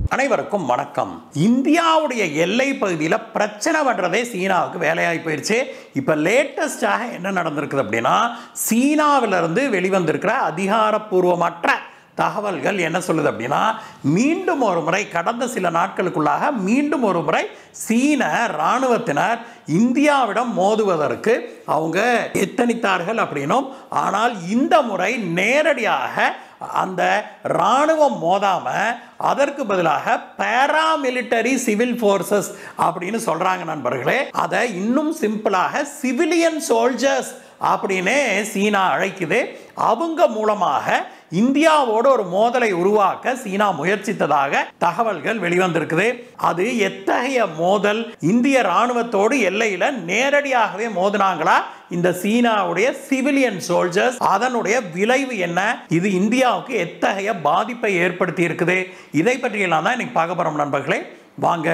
அனைவருக்கும் வணக்கம் இந்தியாவுடைய எல்லை பகுதியில் பிரச்சனை பண்ணுறதே சீனாவுக்கு வேலையாகி போயிடுச்சு இப்போ லேட்டஸ்டாக என்ன நடந்திருக்குது அப்படின்னா சீனாவிலிருந்து வெளிவந்திருக்கிற அதிகாரப்பூர்வமற்ற தகவல்கள் என்ன சொல்லுது அப்படின்னா மீண்டும் ஒரு முறை கடந்த சில நாட்களுக்குள்ளாக மீண்டும் ஒரு முறை சீன இராணுவத்தினர் இந்தியாவிடம் மோதுவதற்கு அவங்க எத்தனித்தார்கள் அப்படின்னும் ஆனால் இந்த முறை நேரடியாக அந்த இராணுவம் மோதாம அதற்கு பதிலாக பேராமிலிட்டரி சிவில் ஃபோர்ஸஸ் அப்படின்னு சொல்றாங்க நண்பர்களே அதை இன்னும் சிம்பிளாக சிவிலியன் சோல்ஜர்ஸ் அப்படின்னே சீனா அழைக்குது அவங்க மூலமாக இந்தியாவோட ஒரு மோதலை உருவாக்க சீனா முயற்சித்ததாக தகவல்கள் வெளிவந்திருக்குது அது எத்தகைய மோதல் இந்திய ராணுவத்தோடு எல்லையில நேரடியாகவே மோதினாங்களா இந்த சீனாவுடைய சிவிலியன் சோல்ஜர்ஸ் அதனுடைய விளைவு என்ன இது இந்தியாவுக்கு எத்தகைய பாதிப்பை ஏற்படுத்தி இருக்குது இதை பற்றியெல்லாம் தான் இன்னைக்கு பார்க்க போறோம் நண்பர்களே வாங்க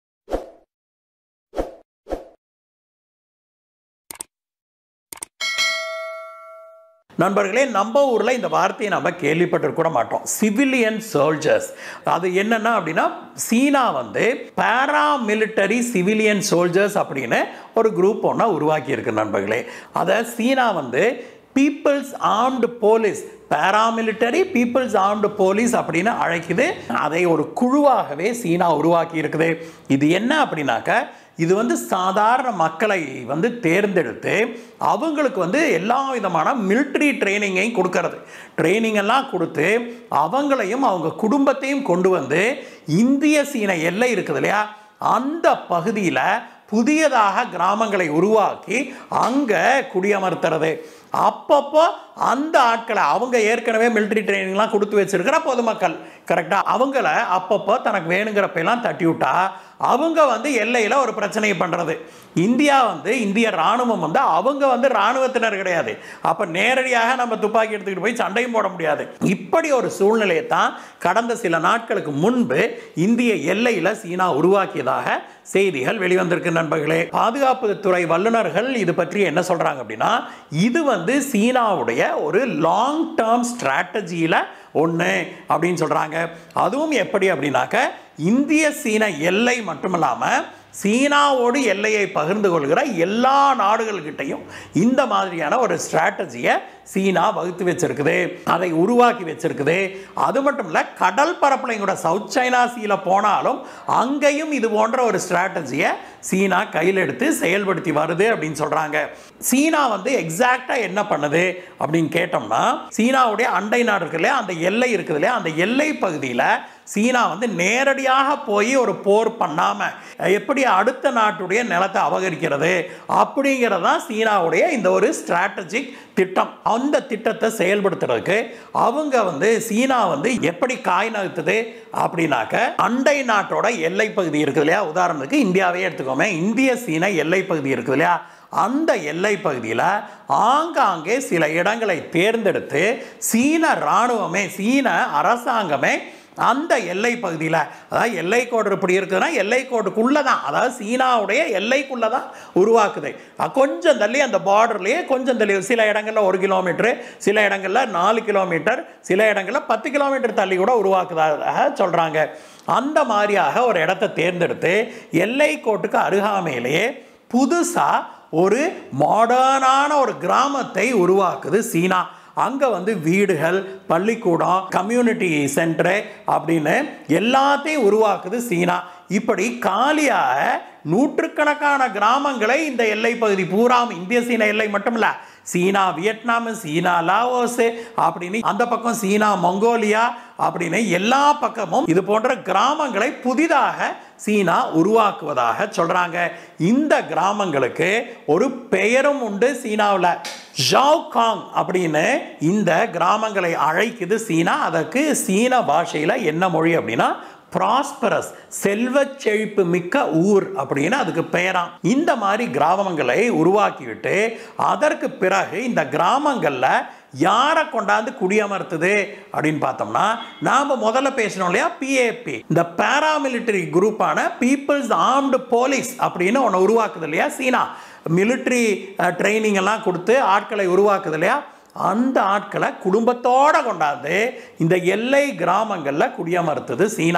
நண்பர்களே நம்ம ஊரில் இந்த வார்த்தையை நம்ம கேள்விப்பட்டிருக்க கூட மாட்டோம் சிவிலியன் சோல்ஜர்ஸ் அது என்னன்னா அப்படின்னா சீனா வந்து பேராமிலிட்டரி சிவிலியன் சோல்ஜர்ஸ் அப்படின்னு ஒரு குரூப் ஒன்றா உருவாக்கி இருக்கு நண்பர்களே அதை சீனா வந்து people's armed police paramilitary people's armed police அப்படின்னு அழைக்குது அதை ஒரு குழுவாகவே சீனா உருவாக்கி இருக்குது இது என்ன அப்படின்னாக்க இது வந்து சாதாரண மக்களை வந்து தேர்ந்தெடுத்து அவங்களுக்கு வந்து எல்லா விதமான மிலிட்ரி ட்ரைனிங்கையும் கொடுக்கறது ட்ரைனிங் எல்லாம் கொடுத்து அவங்களையும் அவங்க குடும்பத்தையும் கொண்டு வந்து இந்திய சீன எல்லை இருக்குது இல்லையா அந்த பகுதியில் புதியதாக கிராமங்களை உருவாக்கி அங்கே குடியமர்த்துறது அப்பப்போ அந்த ஆட்களை அவங்க ஏற்கனவே மிலிட்ரி ட்ரைனிங்லாம் கொடுத்து வச்சிருக்கிற பொதுமக்கள் கரெக்டாக அவங்கள அப்பப்போ தனக்கு வேணுங்கிறப்பெல்லாம் தட்டி விட்டா அவங்க வந்து எல்லையில் ஒரு பிரச்சனையை பண்ணுறது இந்தியா வந்து இந்திய ராணுவம் வந்து அவங்க வந்து ராணுவத்தினர் கிடையாது அப்போ நேரடியாக நம்ம துப்பாக்கி எடுத்துக்கிட்டு போய் சண்டையும் போட முடியாது இப்படி ஒரு சூழ்நிலையை தான் கடந்த சில நாட்களுக்கு முன்பு இந்திய எல்லையில் சீனா உருவாக்கியதாக செய்திகள் வெளிவந்திருக்கு நண்பர்களே பாதுகாப்பு துறை வல்லுநர்கள் இது பற்றி என்ன சொல்றாங்க அப்படின்னா இது வந்து சீனாவுடைய ஒரு லாங் டேர்ம் ஸ்ட்ராட்டஜியில் ஒன்று அப்படின்னு சொல்கிறாங்க அதுவும் எப்படி அப்படின்னாக்க இந்திய சீன எல்லை மட்டுமில்லாமல் சீனாவோடு எல்லையை பகிர்ந்து கொள்கிற எல்லா நாடுகள்கிட்டையும் இந்த மாதிரியான ஒரு ஸ்ட்ராட்டஜியை சீனா வகுத்து வச்சிருக்குது அதை உருவாக்கி வச்சிருக்குது அது மட்டும் இல்லை கடல் பரப்பில் கூட சவுத் சைனா சீல போனாலும் அங்கேயும் இது போன்ற ஒரு ஸ்ட்ராட்டஜியை சீனா கையில் எடுத்து செயல்படுத்தி வருது அப்படின்னு சொல்கிறாங்க சீனா வந்து எக்ஸாக்டாக என்ன பண்ணுது அப்படின்னு கேட்டோம்னா சீனாவுடைய அண்டை நாடு இருக்கு இல்லையா அந்த எல்லை இருக்குது இல்லையா அந்த எல்லை பகுதியில் சீனா வந்து நேரடியாக போய் ஒரு போர் பண்ணாமல் எப்படி அடுத்த நாட்டுடைய நிலத்தை அபகரிக்கிறது அப்படிங்கிறது தான் சீனாவுடைய இந்த ஒரு ஸ்ட்ராட்டஜிக் திட்டம் அந்த திட்டத்தை செயல்படுத்துறதுக்கு அவங்க வந்து சீனா வந்து எப்படி காய் நகர்த்துது அப்படின்னாக்க அண்டை நாட்டோட எல்லை பகுதி இருக்குது இல்லையா உதாரணத்துக்கு இந்தியாவே எடுத்துக்கோமே இந்திய சீன எல்லை பகுதி இருக்குது இல்லையா அந்த எல்லை பகுதியில் ஆங்காங்கே சில இடங்களை தேர்ந்தெடுத்து சீன இராணுவமே சீன அரசாங்கமே அந்த எல்லை பகுதியில் அதாவது எல்லை கோடு இப்படி இருக்குதுன்னா எல்லை கோடுக்குள்ளே தான் அதாவது சீனாவுடைய எல்லைக்குள்ளே தான் உருவாக்குது அஹ் கொஞ்சம் தள்ளி அந்த பார்டர்லேயே கொஞ்சம் தள்ளி சில இடங்களில் ஒரு கிலோமீட்டரு சில இடங்களில் நாலு கிலோமீட்டர் சில இடங்களில் பத்து கிலோமீட்டர் தள்ளி கூட உருவாக்குதாக சொல்கிறாங்க அந்த மாதிரியாக ஒரு இடத்த தேர்ந்தெடுத்து எல்லை கோட்டுக்கு அருகாமையிலேயே புதுசாக ஒரு மாடர்னான ஒரு கிராமத்தை உருவாக்குது சீனா அங்கே வந்து வீடுகள் பள்ளிக்கூடம் கம்யூனிட்டி சென்டரு அப்படின்னு எல்லாத்தையும் உருவாக்குது சீனா இப்படி காலியாக நூற்றுக்கணக்கான கிராமங்களை இந்த எல்லை பகுதி பூராம் இந்திய சீன எல்லை மட்டும் இல்லை சீனா வியட்நாம் சீனா லாவோஸ் அப்படின்னு அந்த பக்கம் சீனா மங்கோலியா அப்படின்னு எல்லா பக்கமும் இது போன்ற கிராமங்களை புதிதாக சீனா உருவாக்குவதாக சொல்றாங்க இந்த கிராமங்களுக்கு ஒரு பெயரும் உண்டு சீனாவில் ஜாவ்காங் அப்படின்னு இந்த கிராமங்களை அழைக்குது சீனா அதற்கு சீன பாஷையில் என்ன மொழி அப்படின்னா ப்ராஸ்பரஸ் செல்வ செழிப்பு மிக்க ஊர் அப்படின்னு அதுக்கு பெயராம் இந்த மாதிரி கிராமங்களை உருவாக்கிவிட்டு அதற்கு பிறகு இந்த கிராமங்களில் யாரை கொண்டாந்து குடியமர்த்துது அப்படின்னு பார்த்தோம்னா நாம் முதல்ல பேசணும் இல்லையா பிஏபி இந்த பாராமிலிட்டரி குரூப்பான பீப்புள்ஸ் ஆர்ம்டு போலீஸ் அப்படின்னு ஒன்று உருவாக்குது இல்லையா சீனா மிலிட்ரி ட்ரைனிங் எல்லாம் கொடுத்து ஆட்களை உருவாக்குது இல்லையா அந்த ஆட்களை குடும்பத்தோட கொண்டாந்து இந்த எல்லை கிராமங்களில் குடியமர்த்துது சீனா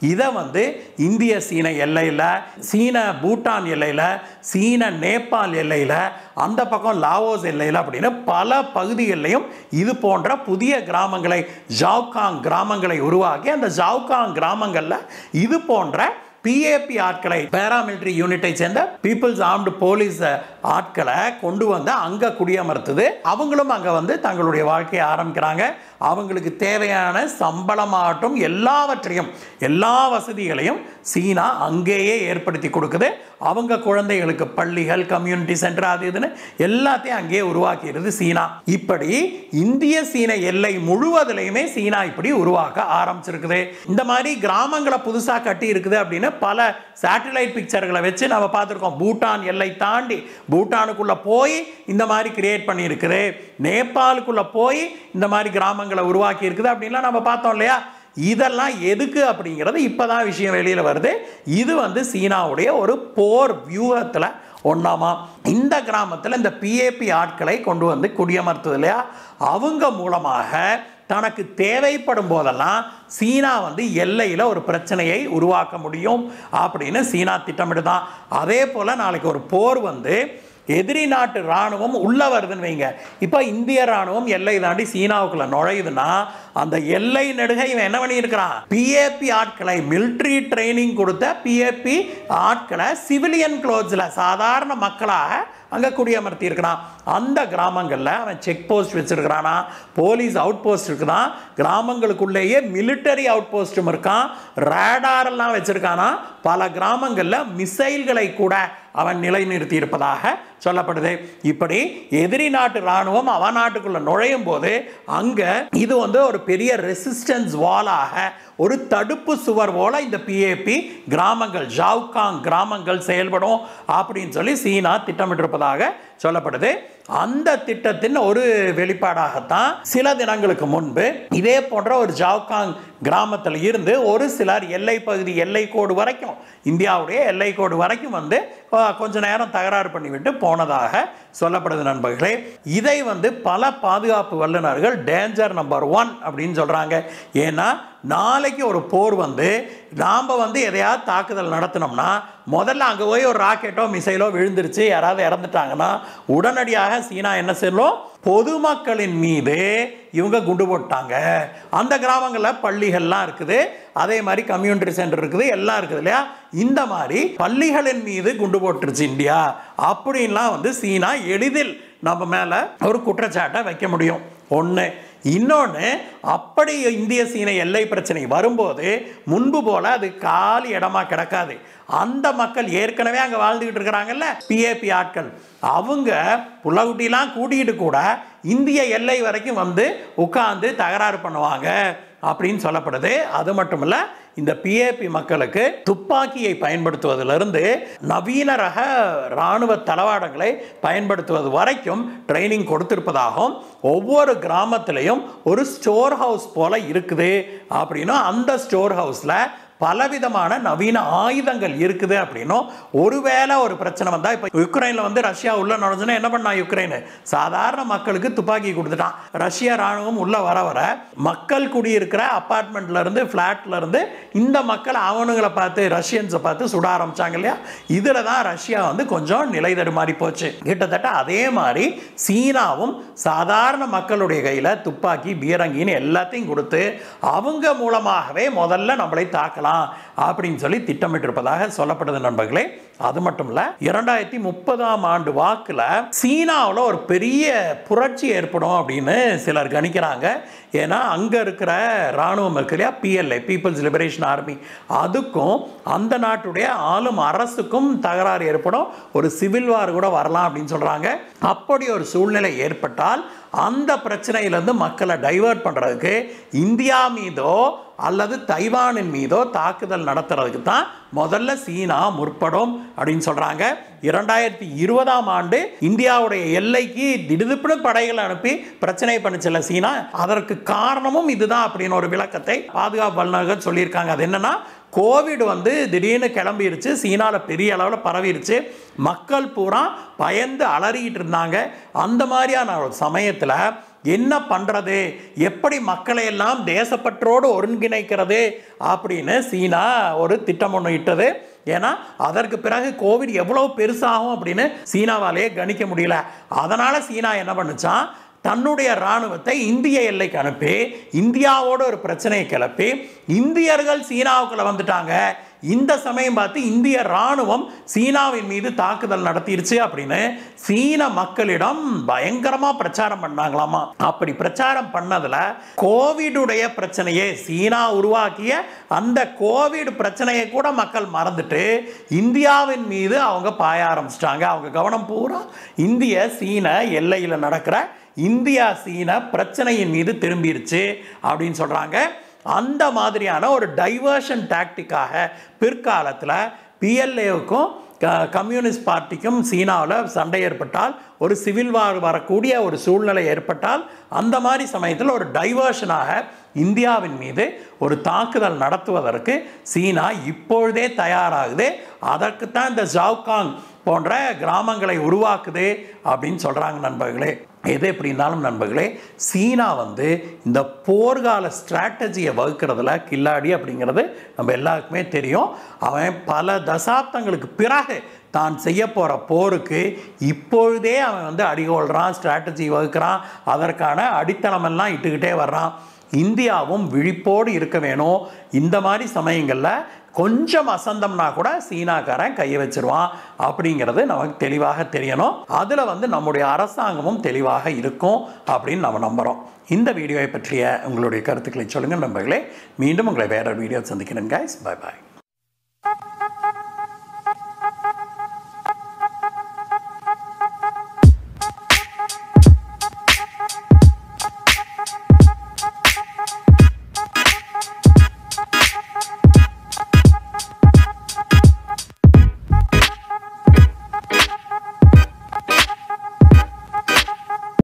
இதை வந்து இந்திய சீன எல்லையில் சீன பூட்டான் எல்லையில் சீன நேபாள் எல்லையில் அந்த பக்கம் லாவோஸ் எல்லையில் அப்படின்னு பல பகுதிகளிலையும் இது போன்ற புதிய கிராமங்களை ஜாவ்காங் கிராமங்களை உருவாக்கி அந்த ஜாவ்காங் கிராமங்களில் இது போன்ற பிஏபி ஆட்களை பேராமிலிட்டரி யூனிட்டை சேர்ந்த பீப்புள்ஸ் ஆர்ம்டு போலீஸ் ஆட்களை கொண்டு வந்து அங்கே குடியமர்த்துது அவங்களும் அங்கே வந்து தங்களுடைய வாழ்க்கையை ஆரம்பிக்கிறாங்க அவங்களுக்கு தேவையான சம்பளமாகட்டும் எல்லாவற்றையும் எல்லா வசதிகளையும் சீனா அங்கேயே ஏற்படுத்தி கொடுக்குது அவங்க குழந்தைகளுக்கு பள்ளிகள் கம்யூனிட்டி சென்டர் அது இதுன்னு எல்லாத்தையும் அங்கேயே உருவாக்கிடுது சீனா இப்படி இந்திய சீன எல்லை முழுவதிலையுமே சீனா இப்படி உருவாக்க ஆரம்பிச்சிருக்குது இந்த மாதிரி கிராமங்களை புதுசாக கட்டி இருக்குது அப்படின்னு பல சேட்டலைட் பிக்சர்களை வச்சு நம்ம பார்த்துருக்கோம் பூட்டான் எல்லை தாண்டி பூட்டானுக்குள்ள போய் இந்த மாதிரி கிரியேட் பண்ணியிருக்குது நேபாளுக்குள்ள போய் இந்த மாதிரி கிராமங்களை உருவாக்கி இருக்குது அப்படின்லாம் நம்ம பார்த்தோம் இல்லையா இதெல்லாம் எதுக்கு அப்படிங்கிறது இப்போதான் விஷயம் வெளியில் வருது இது வந்து சீனாவுடைய ஒரு போர் வியூகத்தில் ஒன்றாமா இந்த கிராமத்தில் இந்த பிஏபி ஆட்களை கொண்டு வந்து குடியமர்த்துது இல்லையா அவங்க மூலமாக தனக்கு தேவைப்படும் போதெல்லாம் சீனா வந்து எல்லையில் ஒரு பிரச்சனையை உருவாக்க முடியும் அப்படின்னு சீனா திட்டமிடுதான் அதே போல் நாளைக்கு ஒரு போர் வந்து எதிரி நாட்டு ராணுவம் உள்ள வருதுன்னு வைங்க இப்போ இந்திய ராணுவம் எல்லை தாண்டி சீனாவுக்குள்ள நுழையுதுன்னா அந்த எல்லை நெடுகை இவன் என்ன பண்ணியிருக்கிறான் பிஏபி ஆட்களை மிலிட்ரி ட்ரைனிங் கொடுத்த பிஏபி ஆட்களை சிவிலியன் க்ளோத்ஸில் சாதாரண மக்களாக அங்கே குடியமர்த்தி இருக்கிறான் அந்த கிராமங்களில் அவன் செக் போஸ்ட் வச்சிருக்கிறானா போலீஸ் அவுட் போஸ்ட் இருக்குதான் கிராமங்களுக்குள்ளேயே மிலிட்டரி அவுட் போஸ்ட்டும் இருக்கான் ரேடாரெல்லாம் வச்சிருக்கானா பல கிராமங்களில் மிசைல்களை கூட அவன் நிலைநிறுத்தி இருப்பதாக சொல்லப்படுது இப்படி எதிரி நாட்டு ராணுவம் அவன் நாட்டுக்குள்ள நுழையும் போது அங்க இது வந்து ஒரு பெரிய ரெசிஸ்டன்ஸ் வாலாக ஒரு தடுப்பு சுவர் போல இந்த பிஏபி கிராமங்கள் ஜாவ்காங் கிராமங்கள் செயல்படும் அப்படின்னு சொல்லி சீனா திட்டமிட்டிருப்பதாக சொல்லப்படுது அந்த திட்டத்தின் ஒரு வெளிப்பாடாகத்தான் சில தினங்களுக்கு முன்பு இதே போன்ற ஒரு ஜாவ்காங் கிராமத்தில் இருந்து ஒரு சிலர் எல்லை பகுதி எல்லை கோடு வரைக்கும் இந்தியாவுடைய எல்லை கோடு வரைக்கும் வந்து அஹ், கொஞ்ச நேரம் தகராறு பண்ணிவிட்டு போனதாக சொல்லப்படுது நண்பர்களே இதை வந்து பல பாதுகாப்பு வல்லுநர்கள் டேஞ்சர் நம்பர் ஒன் அப்படின்னு சொல்கிறாங்க ஏன்னா நாளைக்கு ஒரு போர் வந்து நாம் வந்து எதையாவது தாக்குதல் நடத்தினோம்னா முதல்ல அங்கே போய் ஒரு ராக்கெட்டோ மிசைலோ விழுந்துருச்சு யாராவது இறந்துட்டாங்கன்னா உடனடியாக சீனா என்ன செய்யணும் பொதுமக்களின் மீது இவங்க குண்டு போட்டாங்க அந்த கிராமங்களில் பள்ளிகள்லாம் இருக்குது அதே மாதிரி கம்யூனிட்டி சென்டர் இருக்குது எல்லாம் இருக்குது இல்லையா இந்த மாதிரி பள்ளிகளின் மீது குண்டு போட்டுருச்சு இந்தியா அப்படின்லாம் வந்து சீனா எளிதில் நம்ம மேலே ஒரு குற்றச்சாட்டை வைக்க முடியும் ஒன்று இன்னொன்று அப்படி இந்திய சீன எல்லை பிரச்சனை வரும்போது முன்பு போல அது காலி இடமா கிடக்காது அந்த மக்கள் ஏற்கனவே அங்கே வாழ்ந்துக்கிட்டு இருக்கிறாங்கல்ல பிஏபி ஆட்கள் அவங்க புள்ளகுட்டிலாம் கூட்டிகிட்டு கூட இந்திய எல்லை வரைக்கும் வந்து உட்காந்து தகராறு பண்ணுவாங்க அப்படின்னு சொல்லப்படுது அது மட்டும் இல்ல இந்த பிஏபி மக்களுக்கு துப்பாக்கியை பயன்படுத்துவதிலிருந்து நவீன ரக இராணுவ தளவாடங்களை பயன்படுத்துவது வரைக்கும் ட்ரைனிங் கொடுத்திருப்பதாகவும் ஒவ்வொரு கிராமத்திலையும் ஒரு ஸ்டோர் ஹவுஸ் போல இருக்குது அப்படின்னும் அந்த ஸ்டோர் ஹவுஸில் பலவிதமான நவீன ஆயுதங்கள் இருக்குது அப்படின்னும் ஒருவேளை ஒரு பிரச்சனை வந்தால் இப்போ யுக்ரைனில் வந்து ரஷ்யா உள்ள நுழைஞ்சுன்னா என்ன பண்ணா யுக்ரைனு சாதாரண மக்களுக்கு துப்பாக்கி கொடுத்துட்டான் ரஷ்ய ராணுவம் உள்ள வர வர மக்கள் குடியிருக்கிற அப்பார்ட்மெண்ட்ல இருந்து ஃப்ளாட்ல இருந்து இந்த மக்கள் அவனுங்களை பார்த்து ரஷ்யன்ஸை பார்த்து சுட ஆரம்பிச்சாங்க இல்லையா இதில் தான் ரஷ்யா வந்து கொஞ்சம் நிலை தடுமாறி போச்சு கிட்டத்தட்ட அதே மாதிரி சீனாவும் சாதாரண மக்களுடைய கையில் துப்பாக்கி பீரங்கின்னு எல்லாத்தையும் கொடுத்து அவங்க மூலமாகவே முதல்ல நம்மளை தாக்கலாம் அப்படின்னு சொல்லி திட்டமிட்டிருப்பதாக சொல்லப்படுது நண்பர்களே அது மட்டும் இல்ல இரண்டாயிரத்தி முப்பதாம் ஆண்டு வாக்கில் சீனாவில் ஒரு பெரிய புரட்சி ஏற்படும் அப்படின்னு சிலர் கணிக்கிறாங்க ஏன்னா அங்கே இருக்கிற இராணுவம் இருக்கு இல்லையா பிஎல்ஐ பீப்புள்ஸ் லிபரேஷன் ஆர்மி அதுக்கும் அந்த நாட்டுடைய ஆளும் அரசுக்கும் தகராறு ஏற்படும் ஒரு சிவில் வார் கூட வரலாம் அப்படின்னு சொல்கிறாங்க அப்படி ஒரு சூழ்நிலை ஏற்பட்டால் அந்த பிரச்சனையிலேருந்து மக்களை டைவர்ட் பண்ணுறதுக்கு இந்தியா மீதோ அல்லது தைவானின் மீதோ தாக்குதல் நடத்துறதுக்கு தான் முதல்ல சீனா முற்படும் அப்படின்னு சொல்கிறாங்க இரண்டாயிரத்தி இருபதாம் ஆண்டு இந்தியாவுடைய எல்லைக்கு திடுதிப்புன்னு படைகள் அனுப்பி பிரச்சனை பண்ணுச்சுல சீனா அதற்கு காரணமும் இதுதான் அப்படின்னு ஒரு விளக்கத்தை பாதுகாப்பு வல்லுநர்கள் சொல்லியிருக்காங்க அது என்னன்னா கோவிட் வந்து திடீர்னு கிளம்பிருச்சு சீனாவில் பெரிய அளவில் பரவிருச்சு மக்கள் பூரா பயந்து அலறிக்கிட்டு இருந்தாங்க அந்த மாதிரியான ஒரு சமயத்தில் என்ன பண்ணுறது எப்படி மக்களை எல்லாம் தேசப்பற்றோடு ஒருங்கிணைக்கிறது அப்படின்னு சீனா ஒரு திட்டம் ஒன்று இட்டது ஏன்னா அதற்கு பிறகு கோவிட் எவ்வளோ பெருசாகும் அப்படின்னு சீனாவாலேயே கணிக்க முடியல அதனால் சீனா என்ன பண்ணுச்சான் தன்னுடைய இராணுவத்தை இந்திய எல்லைக்கு அனுப்பி இந்தியாவோட ஒரு பிரச்சனையை கிளப்பி இந்தியர்கள் சீனாவுக்குள்ள வந்துட்டாங்க இந்த சமயம் பார்த்து இந்திய இராணுவம் சீனாவின் மீது தாக்குதல் நடத்திருச்சு அப்படின்னு சீன மக்களிடம் பயங்கரமாக பிரச்சாரம் பண்ணாங்களாமா அப்படி பிரச்சாரம் பண்ணதில் கோவிடுடைய பிரச்சனையே சீனா உருவாக்கிய அந்த கோவிட் பிரச்சனையை கூட மக்கள் மறந்துட்டு இந்தியாவின் மீது அவங்க பாய ஆரம்பிச்சிட்டாங்க அவங்க கவனம் பூரா இந்திய சீன எல்லையில் நடக்கிற இந்தியா சீன பிரச்சனையின் மீது திரும்பிருச்சு அப்படின்னு சொல்கிறாங்க அந்த மாதிரியான ஒரு டைவர்ஷன் டாக்டிக்காக பிற்காலத்தில் பிஎல்ஏவுக்கும் கம்யூனிஸ்ட் பார்ட்டிக்கும் சீனாவில் சண்டை ஏற்பட்டால் ஒரு சிவில் வார் வரக்கூடிய ஒரு சூழ்நிலை ஏற்பட்டால் அந்த மாதிரி சமயத்தில் ஒரு டைவர்ஷனாக இந்தியாவின் மீது ஒரு தாக்குதல் நடத்துவதற்கு சீனா இப்பொழுதே தயாராகுது அதற்குத்தான் இந்த ஜாவ்காங் போன்ற கிராமங்களை உருவாக்குது அப்படின்னு சொல்கிறாங்க நண்பர்களே எது எப்படி இருந்தாலும் நண்பர்களே சீனா வந்து இந்த போர்கால ஸ்ட்ராட்டஜியை வகுக்கிறதுல கில்லாடி அப்படிங்கிறது நம்ம எல்லாருக்குமே தெரியும் அவன் பல தசாப்தங்களுக்கு பிறகு தான் செய்ய போகிற போருக்கு இப்பொழுதே அவன் வந்து அடிகோள்றான் ஸ்ட்ராட்டஜி வகுக்கிறான் அதற்கான அடித்தளமெல்லாம் இட்டுக்கிட்டே வர்றான் இந்தியாவும் விழிப்போடு இருக்க வேணும் இந்த மாதிரி சமயங்களில் கொஞ்சம் அசந்தம்னா கூட சீனாக்காரன் கையை வச்சிருவான் அப்படிங்கிறது நமக்கு தெளிவாக தெரியணும் அதில் வந்து நம்முடைய அரசாங்கமும் தெளிவாக இருக்கும் அப்படின்னு நம்ம நம்புகிறோம் இந்த வீடியோவை பற்றிய உங்களுடைய கருத்துக்களை சொல்லுங்கள் நண்பர்களே மீண்டும் உங்களை வேற வீடியோ சந்திக்கிறேன் கைஸ் பை பாய்